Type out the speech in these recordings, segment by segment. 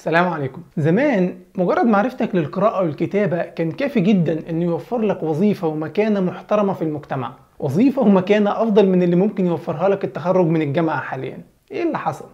السلام عليكم زمان مجرد معرفتك للقراءة والكتابة كان كافي جدا انه يوفر لك وظيفة ومكانة محترمة في المجتمع وظيفة ومكانة افضل من اللي ممكن يوفرها لك التخرج من الجامعة حاليا ايه اللي حصل؟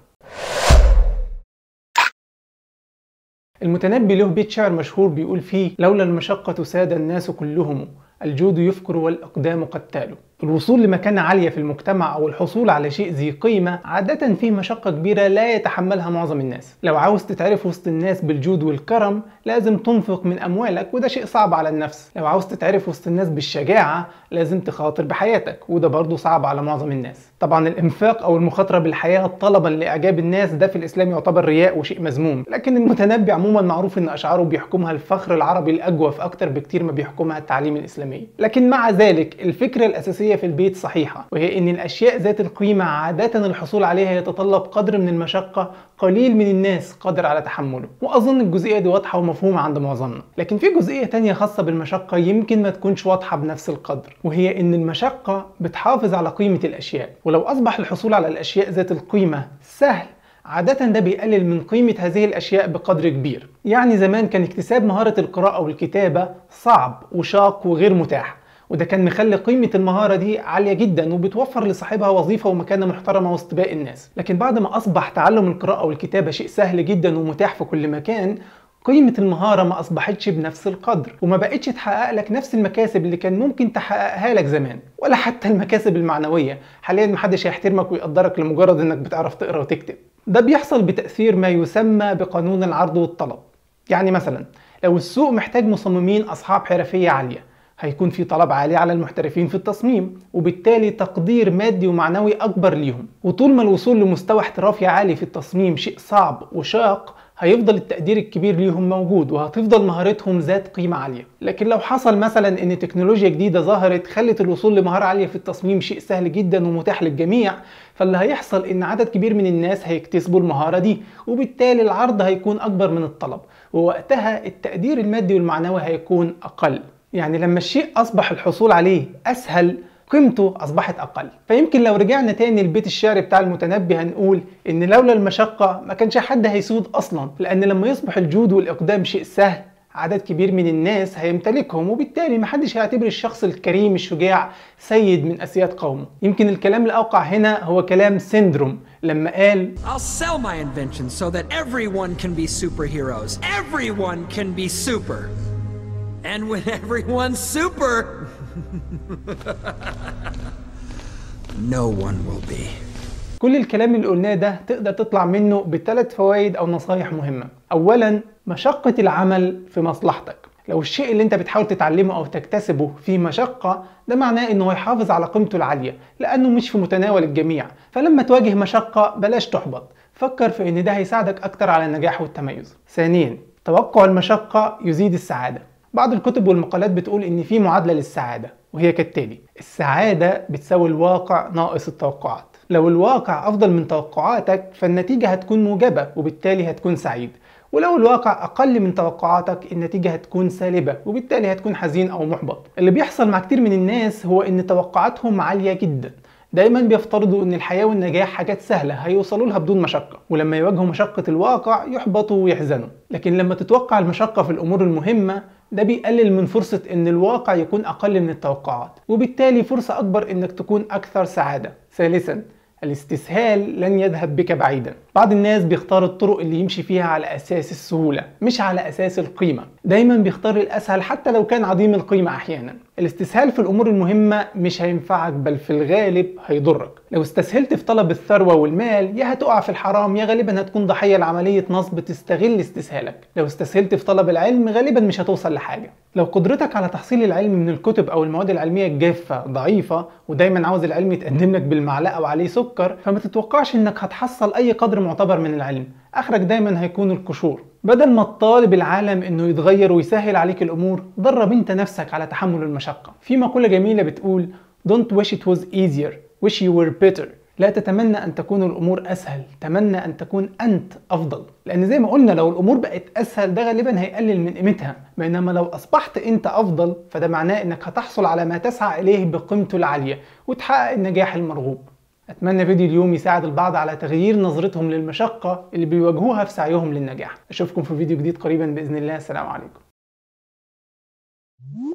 المتنبي له بيت شعر مشهور بيقول فيه لولا المشقة ساد الناس كلهم الجود يفكر والأقدام قتال الوصول لمكانة عالية في المجتمع أو الحصول على شيء ذي قيمة عادة فيه مشقة كبيرة لا يتحملها معظم الناس لو عاوز تتعرف وسط الناس بالجود والكرم لازم تنفق من أموالك وده شيء صعب على النفس لو عاوز تتعرف وسط الناس بالشجاعة لازم تخاطر بحياتك وده برضه صعب على معظم الناس طبعا الإنفاق أو المخاطرة بالحياة طلبا لإعجاب الناس ده في الإسلام يعتبر رياء وشيء مذموم لكن المتنبي عموما معروف إن أشعاره بيحكمها الفخر العربي الأجوف أكتر بكتير ما بيحكمها التعليم الإسلامي لكن مع ذلك الفكرة الأساسية في البيت صحيحة وهي أن الأشياء ذات القيمة عادة الحصول عليها يتطلب قدر من المشقة قليل من الناس قادر على تحمله وأظن الجزئية دي واضحة ومفهومة عند معظمنا لكن في جزئية تانية خاصة بالمشقة يمكن ما تكونش واضحة بنفس القدر وهي أن المشقة بتحافظ على قيمة الأشياء ولو أصبح الحصول على الأشياء ذات القيمة سهل عادة ده بيقلل من قيمة هذه الأشياء بقدر كبير يعني زمان كان اكتساب مهارة القراءة والكتابة صعب وشاق وغير متاح وده كان مخلي قيمة المهارة دي عالية جدا وبتوفر لصاحبها وظيفة ومكانة محترمة وسط باقي الناس لكن بعد ما أصبح تعلم القراءة والكتابة شيء سهل جدا ومتاح في كل مكان قيمة المهارة ما أصبحتش بنفس القدر وما بقتش تحقق لك نفس المكاسب اللي كان ممكن تحققها لك زمان ولا حتى المكاسب المعنوية حاليا محدش هيحترمك ويقدرك لمجرد انك بتعرف تقرا وتكتب ده بيحصل بتأثير ما يسمى بقانون العرض والطلب يعني مثلا لو السوق محتاج مصممين أصحاب حرفية عالية هيكون في طلب عالي على المحترفين في التصميم وبالتالي تقدير مادي ومعنوي أكبر ليهم وطول ما الوصول لمستوى احترافي عالي في التصميم شيء صعب وشاق هيفضل التقدير الكبير ليهم موجود وهتفضل مهارتهم ذات قيمة عالية لكن لو حصل مثلا ان تكنولوجيا جديدة ظهرت خلت الوصول لمهارة عالية في التصميم شيء سهل جدا ومتاح للجميع فاللي هيحصل ان عدد كبير من الناس هيكتسبوا المهارة دي وبالتالي العرض هيكون اكبر من الطلب ووقتها التقدير المادي والمعنوي هيكون اقل يعني لما الشيء اصبح الحصول عليه اسهل قيمته اصبحت اقل فيمكن لو رجعنا تاني البيت الشعري بتاع المتنبي هنقول ان لولا المشقة ما كانش حد هيسود اصلا لان لما يصبح الجود والاقدام شيء سهل عدد كبير من الناس هيمتلكهم وبالتالي محدش هيعتبر الشخص الكريم الشجاع سيد من اسياد قومه يمكن الكلام الاوقع هنا هو كلام سيندروم لما قال I'll sell my invention so that everyone can be superheroes. Everyone can be super. And when everyone's super, no one will be. كل الكلام اللي قلناه ده تقدر تطلع منه بثلاث فوائد او نصايح مهمة اولا مشقة العمل في مصلحتك لو الشيء اللي انت بتحاول تتعلمه او تكتسبه فيه مشقة ده معناه انه هيحافظ على قيمته العالية لانه مش في متناول الجميع فلما تواجه مشقة بلاش تحبط فكر في ان ده هيساعدك اكتر على النجاح والتميز ثانيا توقع المشقة يزيد السعادة بعض الكتب والمقالات بتقول ان في معادلة للسعادة وهي كالتالي السعادة بتساوي الواقع ناقص التوقعات لو الواقع افضل من توقعاتك فالنتيجة هتكون موجبة وبالتالي هتكون سعيد ولو الواقع اقل من توقعاتك النتيجة هتكون سالبة وبالتالي هتكون حزين او محبط اللي بيحصل مع كتير من الناس هو ان توقعاتهم عالية جدا دايما بيفترضوا ان الحياة والنجاح حاجات سهلة هيوصلوا لها بدون مشقة ولما يواجهوا مشقة الواقع يحبطوا ويحزنوا لكن لما تتوقع المشقة في الامور المهمة ده بيقلل من فرصة ان الواقع يكون اقل من التوقعات وبالتالي فرصة اكبر انك تكون اكثر سعادة ثالثا الاستسهال لن يذهب بك بعيدا بعض الناس بيختار الطرق اللي يمشي فيها على اساس السهولة مش على اساس القيمة دايما بيختار الاسهل حتى لو كان عظيم القيمة احيانا الاستسهال في الامور المهمة مش هينفعك بل في الغالب هيضرك لو استسهلت في طلب الثروة والمال يا هتقع في الحرام يا غالبا هتكون ضحية لعملية نصب تستغل استسهالك لو استسهلت في طلب العلم غالبا مش هتوصل لحاجة لو قدرتك على تحصيل العلم من الكتب او المواد العلمية الجافة ضعيفة ودايما عاوز العلم يتقدم لك بالمعلقة وعليه سكر فما تتوقعش انك هتحصل اي قدر معتبر من العلم اخرك دايما هيكون القشور بدل ما تطالب العالم انه يتغير ويسهل عليك الامور درب انت نفسك على تحمل المشقة في مقولة جميلة بتقول Don't wish it was easier wish you were better لا تتمنى ان تكون الامور اسهل تمنى ان تكون انت افضل لان زي ما قلنا لو الامور بقت اسهل ده غالبا هيقلل من قيمتها بينما لو اصبحت انت افضل فده معناه انك هتحصل على ما تسعى اليه بقيمته العاليه وتحقق النجاح المرغوب اتمنى فيديو اليوم يساعد البعض على تغيير نظرتهم للمشقة اللي بيواجهوها في سعيهم للنجاح اشوفكم في فيديو جديد قريبا باذن الله السلام عليكم